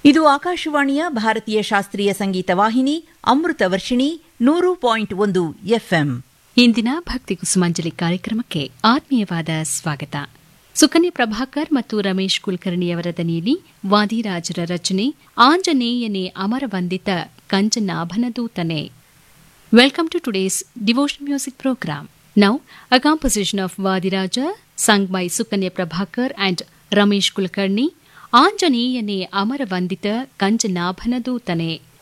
ಇದು ಆಕಾಶವಾಣಿಯ ಭಾರತೀಯ ಶಾಸ್ತ್ರೀಯ ಸಂಗೀತ ವಾಹಿನಿ ಅಮೃತ ವರ್ಷಿಣಿ ನೂರು ಪಾಯಿಂಟ್ ಒಂದು ಎಫ್ಎಂ ಇಂದಿನ ಭಕ್ತಿ ಕುಸುಮಾಂಜಲಿ ಕಾರ್ಯಕ್ರಮಕ್ಕೆ ಆತ್ಮೀಯವಾದ ಸ್ವಾಗತ ಸುಕನ್ಯಾ ಪ್ರಭಾಕರ್ ಮತ್ತು ರಮೇಶ್ ಕುಲಕರ್ಣಿಯವರ ದನಿಯಲ್ಲಿ ವಾದಿರಾಜರ ರಚನೆ ಆಂಜನೇಯನೇ ಅಮರವಂದಿತ ಕಂಚನಾಭನದೂತನೆ Welcome to today's devotional music program. Now, a composition of Vadiraja sung by Sukanya Prabhakar and Ramesh Kulkarni, Anjaneyane Amaravandita Kanchanabhanadutane.